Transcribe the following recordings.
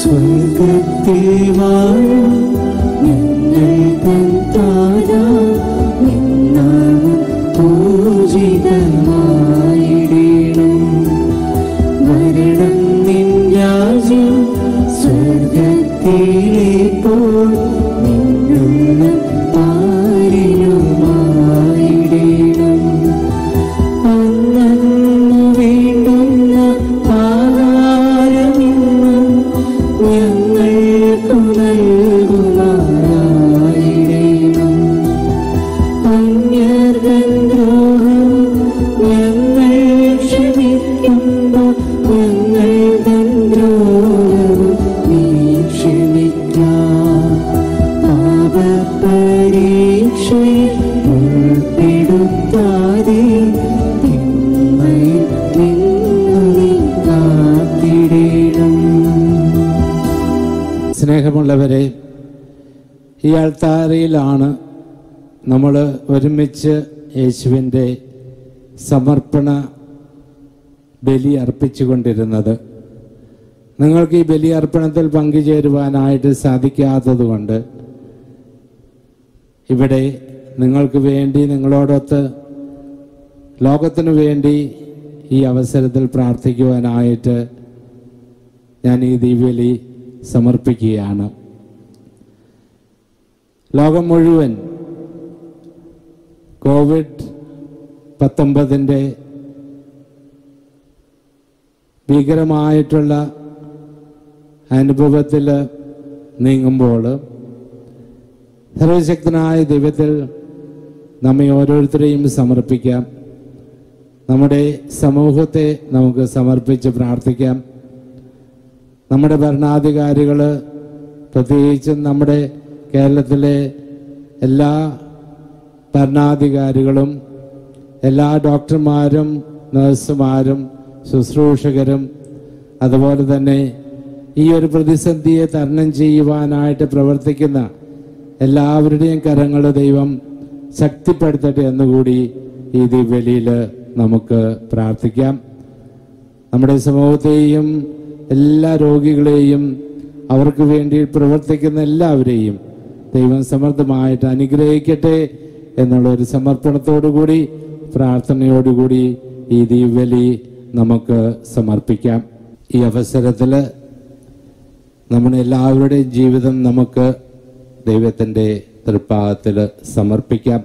സ്വർഗത്തിൽ വാഴും ഞങ്ങൾ തൻ താരാ നിന്നാമം പൂജിതമായിടേണം വരണം നിൻ രാജ്യം സ്വർഗത്തിലെ പോൽ നിന്നുള്ള പാരിലുമായിടേണം അന്നു വേണ്ടുന്ന ആഹാരമിന്നും ഞങ്ങൾക്കു നൽകുമാറായിടേണം അന്യർഗൻ ദ്രോഹം ഞങ്ങൾ ക്ഷമിക്കുമ്പോൾ ഞങ്ങൾ തൻ ദ്രോഹവും നീ ക്ഷമിക്കാം പാപപരീക്ഷയിൽ ഉൾപ്പെടുത്താതെ തിന്മയിൽ നിന്നു നീ കാത്തിടേണം സ്നേഹമുള്ളവരെ ഈ ആൾത്താരയിലാണ് നമ്മൾ ഒരുമിച്ച് യേശുവിൻ്റെ സമർപ്പണ ബലി അർപ്പിച്ചുകൊണ്ടിരുന്നത് നിങ്ങൾക്ക് ഈ ബലി അർപ്പണത്തിൽ പങ്കുചേരുവാനായിട്ട് സാധിക്കാത്തതുകൊണ്ട് ഇവിടെ നിങ്ങൾക്ക് വേണ്ടി നിങ്ങളോടൊത്ത് ലോകത്തിനു വേണ്ടി ഈ അവസരത്തിൽ പ്രാർത്ഥിക്കുവാനായിട്ട് ഞാൻ ഈ ദിവ്യലി സമർപ്പിക്കുകയാണ് ലോകം മുഴുവൻ കോവിഡ് പത്തൊമ്പതിൻ്റെ ഭീകരമായിട്ടുള്ള അനുഭവത്തിൽ നീങ്ങുമ്പോൾ സർവശക്തനായ ദൈവത്തിൽ നമ്മെ ഓരോരുത്തരെയും സമർപ്പിക്കാം നമ്മുടെ സമൂഹത്തെ നമുക്ക് സമർപ്പിച്ച് പ്രാർത്ഥിക്കാം നമ്മുടെ ഭരണാധികാരികൾ പ്രത്യേകിച്ചും നമ്മുടെ കേരളത്തിലെ എല്ലാ ഭരണാധികാരികളും എല്ലാ ഡോക്ടർമാരും നഴ്സുമാരും ശുശ്രൂഷകരും അതുപോലെ തന്നെ ഈ ഒരു പ്രതിസന്ധിയെ തരണം ചെയ്യുവാനായിട്ട് പ്രവർത്തിക്കുന്ന എല്ലാവരുടെയും കരങ്ങൾ ദൈവം ശക്തിപ്പെടുത്തട്ടെ എന്നുകൂടി ഈ ദിവ്യലിയിൽ നമുക്ക് പ്രാർത്ഥിക്കാം നമ്മുടെ സമൂഹത്തെയും എല്ലാ രോഗികളെയും അവർക്ക് വേണ്ടി പ്രവർത്തിക്കുന്ന എല്ലാവരെയും ദൈവം സമർത്ഥമായിട്ട് അനുഗ്രഹിക്കട്ടെ എന്നുള്ള ഒരു സമർപ്പണത്തോടുകൂടി പ്രാർത്ഥനയോടുകൂടി ഈ ദിവ്യലി നമുക്ക് സമർപ്പിക്കാം ഈ അവസരത്തിൽ നമ്മുടെ എല്ലാവരുടെയും ജീവിതം നമുക്ക് ദൈവത്തിൻ്റെ തൃപ്പാദത്തിൽ സമർപ്പിക്കാം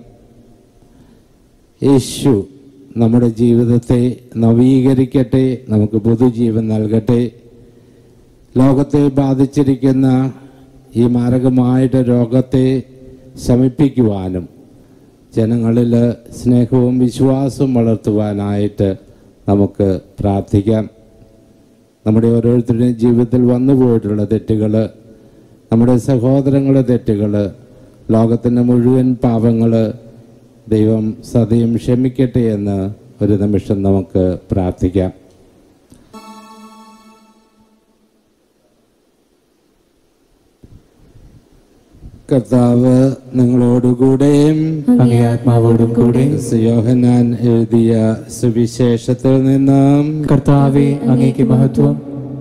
യേശു നമ്മുടെ ജീവിതത്തെ നവീകരിക്കട്ടെ നമുക്ക് പുതുജീവൻ നൽകട്ടെ ലോകത്തെ ബാധിച്ചിരിക്കുന്ന ഈ മാരകമായിട്ട് രോഗത്തെ ശമിപ്പിക്കുവാനും ജനങ്ങളിൽ സ്നേഹവും വിശ്വാസവും വളർത്തുവാനായിട്ട് നമുക്ക് പ്രാർത്ഥിക്കാം നമ്മുടെ ഓരോരുത്തരുടെയും ജീവിതത്തിൽ വന്നു പോയിട്ടുള്ള തെറ്റുകൾ നമ്മുടെ സഹോദരങ്ങളുടെ തെറ്റുകൾ ലോകത്തിൻ്റെ മുഴുവൻ പാപങ്ങൾ ദൈവം സദയം ക്ഷമിക്കട്ടെ എന്ന് ഒരു നിമിഷം നമുക്ക് പ്രാർത്ഥിക്കാം കർത്താവ് നിങ്ങളോടുകൂടെയും അങ്ങേ ആത്മാവോടും കൂടെ യോഹനാൻ എഴുതിയ സുവിശേഷത്തിൽ നിന്നും കർത്താവെ അങ്ങേക്ക് മഹത്വം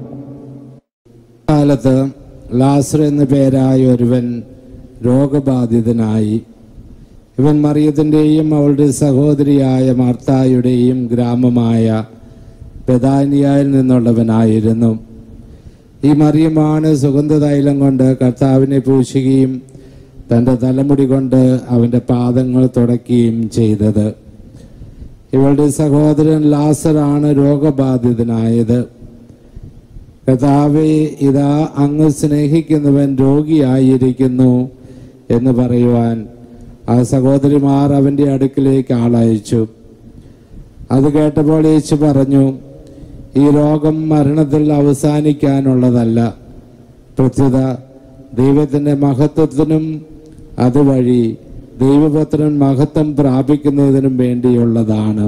കാലത്ത് ലാസർ എന്നു പേരായ ഒരുവൻ രോഗബാധിതനായി ഇവൻ മറിയത്തിൻ്റെയും അവളുടെ സഹോദരിയായ മാർത്തായുടെയും ഗ്രാമമായ ബദാനിയയിൽ നിന്നുള്ളവനായിരുന്നു ഈ മറിയമാണ് സുഗന്ധതൈലം കൊണ്ട് കർത്താവിനെ പൂശുകയും തൻ്റെ തലമുടി കൊണ്ട് അവൻ്റെ പാദങ്ങൾ തുടയ്ക്കുകയും ചെയ്തത് ഇവളുടെ സഹോദരൻ ലാസറാണ് രോഗബാധിതനായത് കഥാവെ ഇതാ അങ്ങ് സ്നേഹിക്കുന്നവൻ രോഗിയായിരിക്കുന്നു എന്ന് പറയുവാൻ ആ സഹോദരിമാർ അവൻ്റെ അടുക്കിലേക്ക് ആളയച്ചു അത് കേട്ടപ്പോൾ യേശു പറഞ്ഞു ഈ രോഗം മരണത്തിൽ അവസാനിക്കാനുള്ളതല്ല പ്രത്യുത ദൈവത്തിൻ്റെ മഹത്വത്തിനും അതുവഴി ദൈവപുത്രൻ മഹത്വം പ്രാപിക്കുന്നതിനും വേണ്ടിയുള്ളതാണ്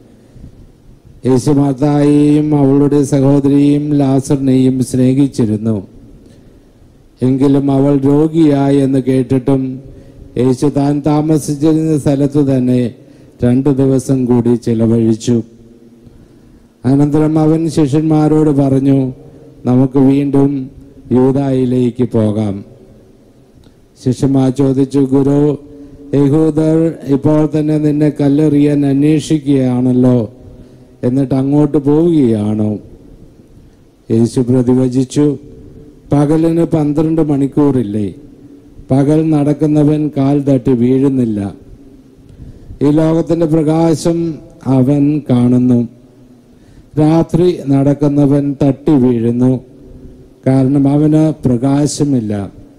യേശുമാതായെയും അവളുടെ സഹോദരിയെയും ലാസറിനെയും സ്നേഹിച്ചിരുന്നു എങ്കിലും അവൾ രോഗിയായി എന്ന് കേട്ടിട്ടും യേശു താൻ താമസിച്ചിരുന്ന സ്ഥലത്ത് തന്നെ രണ്ടു ദിവസം കൂടി ചിലവഴിച്ചു അനന്തരം അവൻ ശിഷ്യന്മാരോട് പറഞ്ഞു നമുക്ക് വീണ്ടും യൂതായിലേക്ക് പോകാം ശിഷ്യന്മാർ ചോദിച്ചു ഗുരു യഹൂദർ ഇപ്പോൾ തന്നെ നിന്നെ കല്ലെറിയാൻ അന്വേഷിക്കുകയാണല്ലോ എന്നിട്ട് അങ്ങോട്ട് പോവുകയാണോ യേശു പ്രതിവചിച്ചു പകലിന് പന്ത്രണ്ട് മണിക്കൂറില്ലേ പകൽ നടക്കുന്നവൻ കാൽ തട്ടി വീഴുന്നില്ല ഈ ലോകത്തിന്റെ പ്രകാശം അവൻ കാണുന്നു രാത്രി നടക്കുന്നവൻ തട്ടി വീഴുന്നു കാരണം അവന് പ്രകാശമില്ല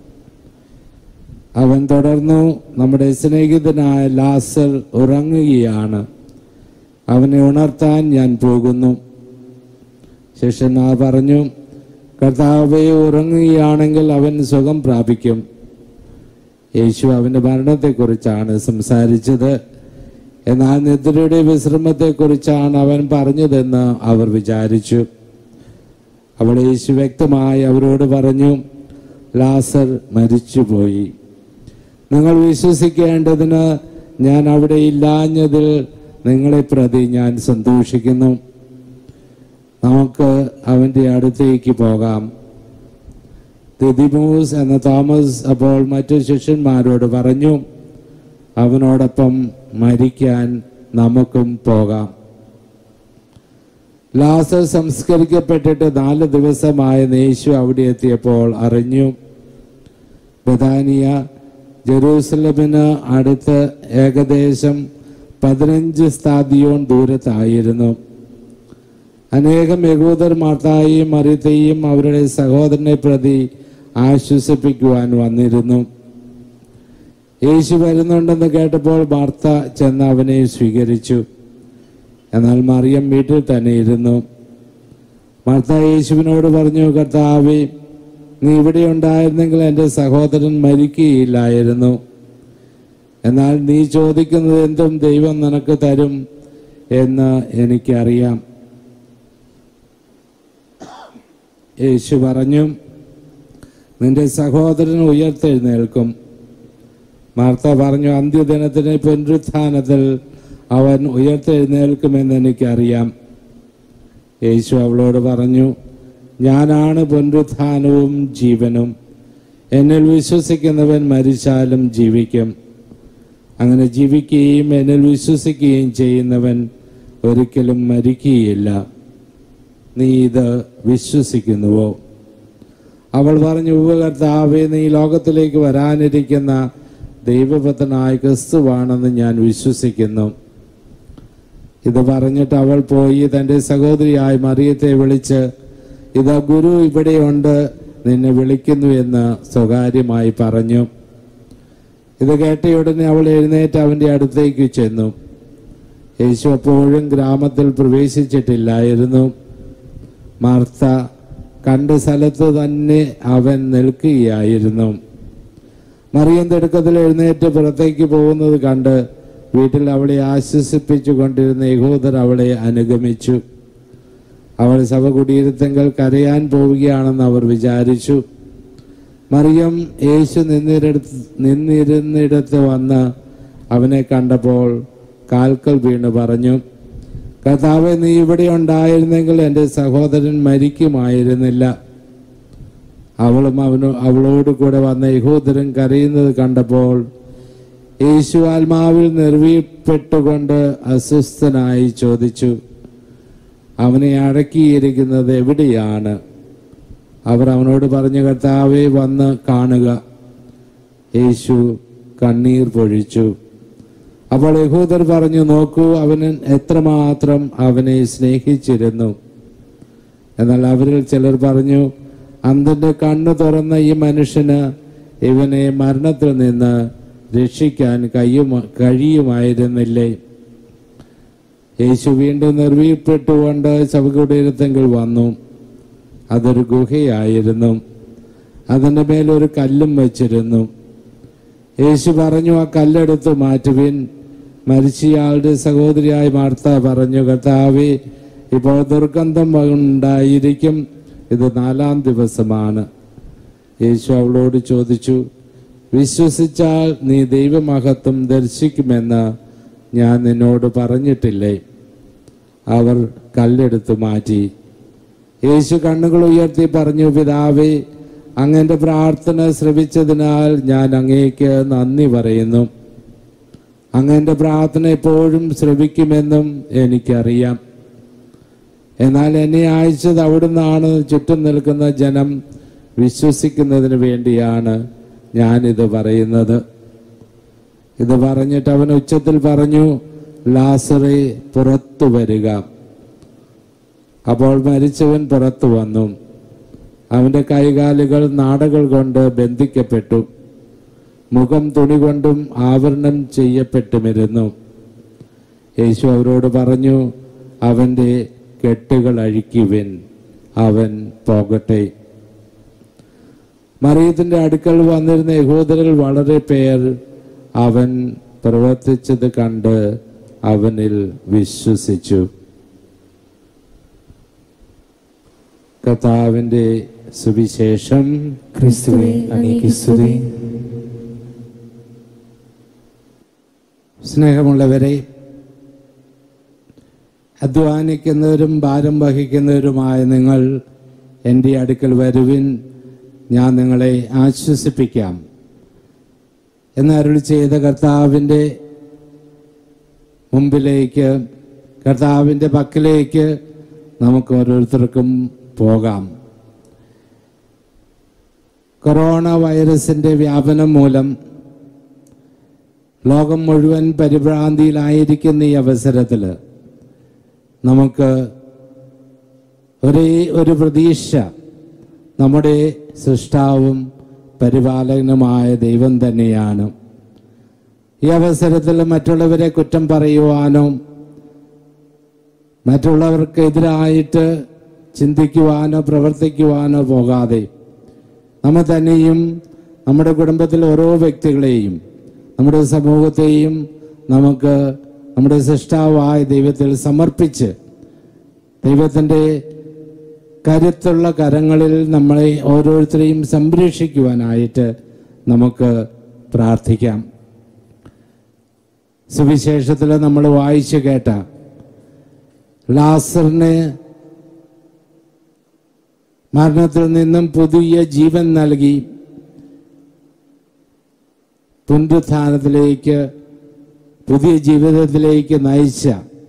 അവൻ തുടർന്നു നമ്മുടെ സ്നേഹിതനായ ലാസർ ഉറങ്ങുകയാണ് അവനെ ഉണർത്താൻ ഞാൻ പോകുന്നു ശിഷ്യന്മാർ പറഞ്ഞു കർത്താവെ ഉറങ്ങുകയാണെങ്കിൽ അവൻ സുഖം പ്രാപിക്കും യേശു അവന്റെ മരണത്തെക്കുറിച്ചാണ് സംസാരിച്ചത് എന്നാൽ നിദ്രയുടെ വിശ്രമത്തെക്കുറിച്ചാണ് അവൻ പറഞ്ഞതെന്ന് അവർ വിചാരിച്ചു അപ്പോൾ യേശു വ്യക്തമായി അവരോട് പറഞ്ഞു ലാസർ മരിച്ചുപോയി നിങ്ങൾ വിശ്വസിക്കേണ്ടതിന് ഞാൻ അവിടെ ഇല്ലാഞ്ഞതിൽ നിങ്ങളെ പ്രതി ഞാൻ സന്തോഷിക്കുന്നു നമുക്ക് അവന്റെ അടുത്തേക്ക് പോകാം ദിദിമൂസ് എന്ന തോമസ് അപ്പോൾ മറ്റു ശിഷ്യന്മാരോട് പറഞ്ഞു അവനോടൊപ്പം മരിക്കാൻ നമുക്കും പോകാം ലാസർ സംസ്കരിക്കപ്പെട്ടിട്ട് നാല് ദിവസമായ യേശു അവിടെ എത്തിയപ്പോൾ അറിഞ്ഞു ബദാനിയ ജെറൂസലമിന് അടുത്ത് ഏകദേശം പതിനഞ്ച് സ്ഥാദിയോൺ ദൂരത്തായിരുന്നു അനേകം യഹൂദർ മാർത്തായെയും മറിയത്തെയും അവരുടെ സഹോദരനെ പ്രതി ആശ്വസിപ്പിക്കുവാൻ വന്നിരുന്നു യേശു വരുന്നുണ്ടെന്ന് കേട്ടപ്പോൾ മാർത്ത ചെന്ന് അവനെ സ്വീകരിച്ചു എന്നാൽ മറിയം വീട്ടിൽ തന്നെ ഇരുന്നു മാർത്ത യേശുവിനോട് പറഞ്ഞു കർത്താവേ നീ ഇവിടെ ഉണ്ടായിരുന്നെങ്കിൽ എൻ്റെ സഹോദരൻ മരിക്കുകയില്ലായിരുന്നു എന്നാൽ നീ ചോദിക്കുന്നത് എന്തും ദൈവം നിനക്ക് തരും എന്ന് എനിക്കറിയാം യേശു പറഞ്ഞു നിന്റെ സഹോദരൻ ഉയർത്തെഴുന്നേൽക്കും മാർത്ത പറഞ്ഞു അന്ത്യദിനത്തിന് പുനരുത്ഥാനത്തിൽ അവൻ ഉയർത്തെഴുന്നേൽക്കുമെന്ന് എനിക്കറിയാം യേശു അവളോട് പറഞ്ഞു ഞാനാണ് പുനരുത്ഥാനവും ജീവനും എന്നിൽ വിശ്വസിക്കുന്നവൻ മരിച്ചാലും ജീവിക്കും അങ്ങനെ ജീവിക്കുകയും എന്നിൽ വിശ്വസിക്കുകയും ചെയ്യുന്നവൻ ഒരിക്കലും മരിക്കുകയില്ല നീ ഇത് വിശ്വസിക്കുന്നുവോ അവൾ പറഞ്ഞു ഉപകർത്താവേ നീ ലോകത്തിലേക്ക് വരാനിരിക്കുന്ന ദൈവപുത്രനായ ക്രിസ്തുവാണെന്ന് ഞാൻ വിശ്വസിക്കുന്നു ഇത് പറഞ്ഞിട്ട് അവൾ പോയി തൻ്റെ സഹോദരിയായ മറിയത്തെ വിളിച്ച് ഇതാ ഗുരു ഇവിടെയുണ്ട് നിന്നെ വിളിക്കുന്നു എന്ന് സ്വകാര്യമായി പറഞ്ഞു ഇത് കേട്ടയുടനെ അവൾ എഴുന്നേറ്റ് അവൻ്റെ അടുത്തേക്ക് ചെന്നു യേശു അപ്പോഴും ഗ്രാമത്തിൽ പ്രവേശിച്ചിട്ടില്ലായിരുന്നു മാർത്ത കണ്ട സ്ഥലത്ത് തന്നെ അവൻ നിൽക്കുകയായിരുന്നു മറിയം തിടുക്കത്തിൽ എഴുന്നേറ്റ് പുറത്തേക്ക് പോകുന്നത് കണ്ട് വീട്ടിൽ അവളെ ആശ്വസിപ്പിച്ചു കൊണ്ടിരുന്ന യഹൂദർ അവളെ അനുഗമിച്ചു അവൾ സഭ കുടിയിരുത്തെങ്കിൽ കരയാൻ പോവുകയാണെന്ന് അവർ വിചാരിച്ചു മറിയം യേശു നിന്നിടത്ത് നിന്നിരുന്നിടത്ത് വന്ന് അവനെ കണ്ടപ്പോൾ കാൽക്കൽ വീണ് പറഞ്ഞു കർത്താവെ നീ ഇവിടെ ഉണ്ടായിരുന്നെങ്കിൽ എൻ്റെ സഹോദരൻ മരിക്കുമായിരുന്നില്ല അവളും അവനോ അവളോട് കൂടെ വന്ന യഹൂദരൻ കരയുന്നത് കണ്ടപ്പോൾ യേശു ആത്മാവിൽ നിർവീപ്പെട്ടുകൊണ്ട് അസ്വസ്ഥനായി ചോദിച്ചു അവനെ അടക്കിയിരിക്കുന്നത് എവിടെയാണ് അവർ അവനോട് പറഞ്ഞു കർത്താവെ വന്ന് കാണുക യേശു കണ്ണീർ പൊഴിച്ചു അപ്പോൾ യഹൂദർ പറഞ്ഞു നോക്കൂ അവന് എത്രമാത്രം അവനെ സ്നേഹിച്ചിരുന്നു എന്നാൽ അവരിൽ ചിലർ പറഞ്ഞു അന്തന്റെ കണ്ണു തുറന്ന ഈ മനുഷ്യന് ഇവനെ മരണത്തിൽ നിന്ന് രക്ഷിക്കാൻ കഴിയുമ കഴിയുമായിരുന്നില്ലേ യേശു വീണ്ടും നിർവീപ്പെട്ടുകൊണ്ട് ശവകുടീരത്തെങ്കിൽ വന്നു അതൊരു ഗുഹയായിരുന്നു അതിൻ്റെ മേലൊരു കല്ലും വച്ചിരുന്നു യേശു പറഞ്ഞു ആ കല്ലെടുത്ത് മാറ്റുവിൻ മരിച്ചയാളുടെ സഹോദരിയായ മാർത്ത പറഞ്ഞു കർത്താവെ ഇപ്പോൾ ദുർഗന്ധം ഉണ്ടായിരിക്കും ഇത് നാലാം ദിവസമാണ് യേശു അവളോട് ചോദിച്ചു വിശ്വസിച്ചാൽ നീ ദൈവമഹത്വം ദർശിക്കുമെന്ന് ഞാൻ നിന്നോട് പറഞ്ഞിട്ടില്ലേ അവർ കല്ലെടുത്ത് മാറ്റി യേശു കണ്ണുകൾ ഉയർത്തി പറഞ്ഞു പിതാവേ അങ്ങന്റെ പ്രാർത്ഥന ശ്രവിച്ചതിനാൽ ഞാൻ അങ്ങേക്ക് നന്ദി പറയുന്നു അങ്ങന്റെ പ്രാർത്ഥന എപ്പോഴും ശ്രവിക്കുമെന്നും എനിക്കറിയാം എന്നാൽ എന്നെ അയച്ചത് അവിടുന്നാണ് ചുറ്റും നിൽക്കുന്ന ജനം വിശ്വസിക്കുന്നതിന് വേണ്ടിയാണ് ഞാനിത് പറയുന്നത് ഇത് പറഞ്ഞിട്ട് അവൻ ഉച്ചത്തിൽ പറഞ്ഞു ലാസറെ പുറത്തു വരിക അപ്പോൾ മരിച്ചവൻ പുറത്തു വന്നു അവന്റെ കൈകാലുകൾ നാടകൾ കൊണ്ട് ബന്ധിക്കപ്പെട്ടു മുഖം തുണി കൊണ്ടും ആവരണം ചെയ്യപ്പെട്ടുമിരുന്നു യേശു അവരോട് പറഞ്ഞു അവന്റെ കെട്ടുകൾ അഴിക്കുവിൻ അവൻ പോകട്ടെ മറിയത്തിന്റെ അടുക്കൽ വന്നിരുന്ന യഹൂദരിൽ വളരെ പേർ അവൻ പ്രവർത്തിച്ചത് കണ്ട് അവനിൽ വിശ്വസിച്ചു കർത്താവിന്റെ സുവിശേഷം ക്രിസ്തുവെ അങ്ങേക്ക് സ്തുതി സ്നേഹമുള്ളവരെ അധ്വാനിക്കുന്നവരും ഭാരം വഹിക്കുന്നവരുമായ നിങ്ങൾ എൻ്റെ അടുക്കൽ വരുവിൻ ഞാൻ നിങ്ങളെ ആശ്വസിപ്പിക്കാം എന്നരുൾ ചെയ്ത കർത്താവിൻ്റെ മുമ്പിലേക്ക് കർത്താവിൻ്റെ പക്കലേക്ക് നമുക്ക് ഓരോരുത്തർക്കും പോകാം കൊറോണ വൈറസിൻ്റെ വ്യാപനം മൂലം ലോകം മുഴുവൻ പരിഭ്രാന്തിയിലായിരിക്കുന്ന ഈ അവസരത്തിൽ നമുക്ക് ഒരേ ഒരു പ്രതീക്ഷ നമ്മുടെ സൃഷ്ടാവും പരിപാലകനുമായ ദൈവം തന്നെയാണ് ഈ അവസരത്തിൽ മറ്റുള്ളവരെ കുറ്റം പറയുവാനോ മറ്റുള്ളവർക്കെതിരായിട്ട് ചിന്തിക്കുവാനോ പ്രവർത്തിക്കുവാനോ പോകാതെ നമ്മെ തന്നെയും നമ്മുടെ കുടുംബത്തിലെ ഓരോ വ്യക്തികളെയും നമ്മുടെ സമൂഹത്തെയും നമുക്ക് നമ്മുടെ സൃഷ്ടാവായ ദൈവത്തിൽ സമർപ്പിച്ച് ദൈവത്തിൻ്റെ കരുത്തുള്ള കരങ്ങളിൽ നമ്മളെ ഓരോരുത്തരെയും സംരക്ഷിക്കുവാനായിട്ട് നമുക്ക് പ്രാർത്ഥിക്കാം സുവിശേഷത്തിൽ നമ്മൾ വായിച്ചു കേട്ട ലാസറിന് മരണത്തിൽ നിന്നും പുതിയ ജീവൻ നൽകി പുനരുത്ഥാനത്തിലേക്ക് പുതിയ ജീവിതത്തിലേക്ക് നയിച്ച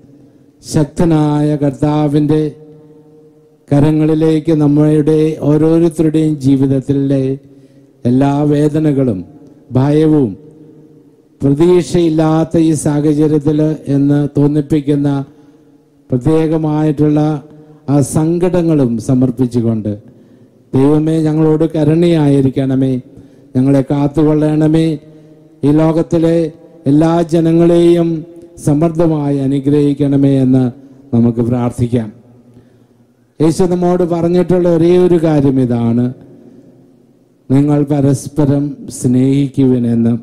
ശക്തനായ കർത്താവിൻ്റെ കരങ്ങളിലേക്ക് നമ്മളുടെ ഓരോരുത്തരുടെയും ജീവിതത്തിലെ എല്ലാ വേദനകളും ഭയവും പ്രതീക്ഷയില്ലാത്ത ഈ സാഹചര്യത്തിൽ എന്ന് തോന്നിപ്പിക്കുന്ന പ്രത്യേകമായിട്ടുള്ള ആ സങ്കടങ്ങളും സമർപ്പിച്ചുകൊണ്ട് ദൈവമേ ഞങ്ങളോട് കരുണയായിരിക്കണമേ ഞങ്ങളെ കാത്തുകൊള്ളണമേ ഈ ലോകത്തിലെ എല്ലാ ജനങ്ങളെയും സമൃദ്ധമായി അനുഗ്രഹിക്കണമേ എന്ന് നമുക്ക് പ്രാർത്ഥിക്കാം യേശു നമ്മോട് പറഞ്ഞിട്ടുള്ള ഒരേ ഒരു കാര്യം ഇതാണ് നിങ്ങൾ പരസ്പരം സ്നേഹിക്കുവിനെന്ന്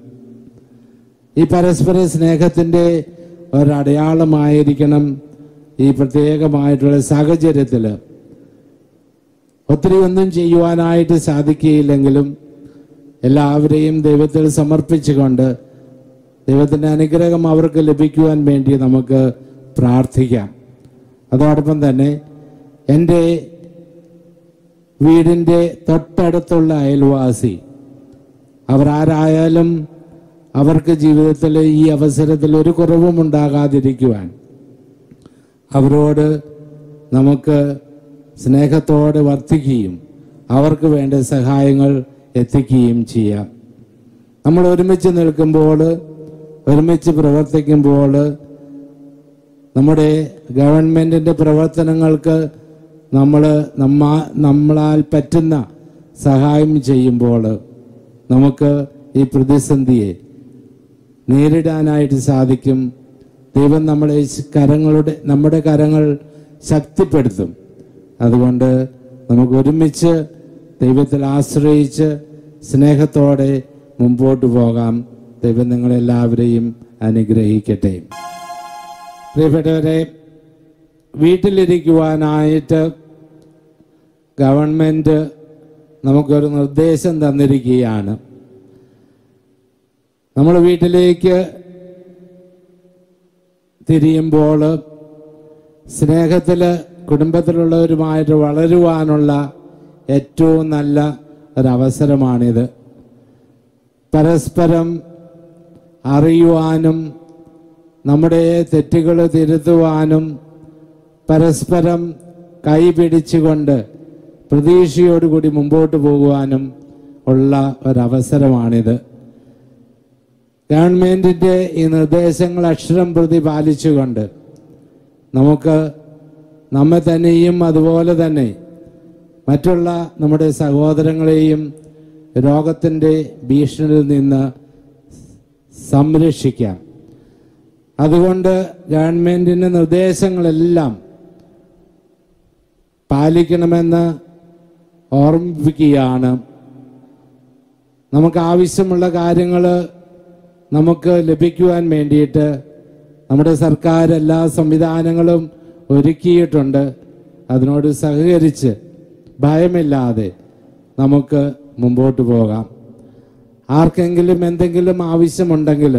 ഈ പരസ്പര സ്നേഹത്തിൻ്റെ ഒരടയാളമായിരിക്കണം ഈ പ്രത്യേകമായിട്ടുള്ള സാഹചര്യത്തിൽ ഒത്തിരി ഒന്നും ചെയ്യുവാനായിട്ട് സാധിക്കുകയില്ലെങ്കിലും എല്ലാവരെയും ദൈവത്തിൽ സമർപ്പിച്ചുകൊണ്ട് ദൈവത്തിൻ്റെ അനുഗ്രഹം അവർക്ക് ലഭിക്കുവാൻ വേണ്ടി നമുക്ക് പ്രാർത്ഥിക്കാം അതോടൊപ്പം തന്നെ എൻ്റെ വീടിൻ്റെ തൊട്ടടുത്തുള്ള അയൽവാസി അവർ ആരായാലും അവർക്ക് ജീവിതത്തിൽ ഈ അവസരത്തിൽ ഒരു കുറവും ഉണ്ടാകാതിരിക്കുവാൻ അവരോട് നമുക്ക് സ്നേഹത്തോടെ വർത്തിക്കുകയും അവർക്ക് വേണ്ട സഹായങ്ങൾ എത്തിക്കുകയും ചെയ്യാം നമ്മൾ ഒരുമിച്ച് നിൽക്കുമ്പോൾ ഒരുമിച്ച് പ്രവർത്തിക്കുമ്പോൾ നമ്മുടെ ഗവൺമെൻറ്റിൻ്റെ പ്രവർത്തനങ്ങൾക്ക് നമ്മൾ നമ്മ നമ്മളാൽ പറ്റുന്ന സഹായം ചെയ്യുമ്പോൾ നമുക്ക് ഈ പ്രതിസന്ധിയെ നേരിടാനായിട്ട് സാധിക്കും ദൈവം നമ്മളെ കരങ്ങളുടെ നമ്മുടെ കരങ്ങൾ ശക്തിപ്പെടുത്തും അതുകൊണ്ട് നമുക്ക് ഒരുമിച്ച് ദൈവത്തിൽ ആശ്രയിച്ച് സ്നേഹത്തോടെ മുമ്പോട്ട് പോകാം ദൈവം നിങ്ങളെല്ലാവരെയും അനുഗ്രഹിക്കട്ടെ പ്രിയപ്പെട്ടവരെ വീട്ടിലിരിക്കുവാനായിട്ട് ഗവൺമെൻറ് നമുക്കൊരു നിർദ്ദേശം തന്നിരിക്കുകയാണ് നമ്മൾ വീട്ടിലേക്ക് തിരിയുമ്പോൾ സ്നേഹത്തിൽ കുടുംബത്തിലുള്ളവരുമായിട്ട് വളരുവാനുള്ള ഏറ്റവും നല്ല ഒരവസരമാണിത് പരസ്പരം അറിയുവാനും നമ്മുടെ തെറ്റുകൾ തിരുത്തുവാനും പരസ്പരം കൈപിടിച്ചുകൊണ്ട് പ്രതീക്ഷയോടുകൂടി മുമ്പോട്ട് പോകുവാനും ഉള്ള ഒരവസരമാണിത് ഗവൺമെന്റിന്റെ ഈ നിർദ്ദേശങ്ങൾ അക്ഷരം പ്രതി പാലിച്ചുകൊണ്ട് നമുക്ക് നമ്മെ തന്നെയും അതുപോലെ തന്നെ മറ്റുള്ള നമ്മുടെ സഹോദരങ്ങളെയും രോഗത്തിൻ്റെ ഭീഷണിയിൽ നിന്ന് സംരക്ഷിക്കാം അതുകൊണ്ട് ഗവൺമെന്റിന്റെ നിർദ്ദേശങ്ങളെല്ലാം പാലിക്കണമെന്ന് ഓർമ്മിപ്പിക്കുകയാണ് നമുക്ക് ആവശ്യമുള്ള കാര്യങ്ങൾ നമുക്ക് ലഭിക്കുവാൻ വേണ്ടിയിട്ട് നമ്മുടെ സർക്കാർ എല്ലാ സംവിധാനങ്ങളും ഒരുക്കിയിട്ടുണ്ട് അതിനോട് സഹകരിച്ച് ഭയമില്ലാതെ നമുക്ക് മുമ്പോട്ട് പോകാം ആർക്കെങ്കിലും എന്തെങ്കിലും ആവശ്യമുണ്ടെങ്കിൽ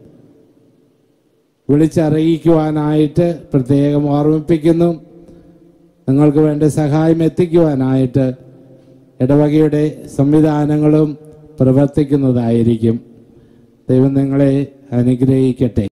വിളിച്ചറിയിക്കുവാനായിട്ട് പ്രത്യേകം ഓർമ്മിപ്പിക്കുന്നു നിങ്ങൾക്ക് വേണ്ട സഹായം എത്തിക്കുവാനായിട്ട് ഇടവകയുടെ സംവിധാനങ്ങളും പ്രവർത്തിക്കുന്നതായിരിക്കും ദൈവം നിങ്ങളെ അനുഗ്രഹിക്കട്ടെ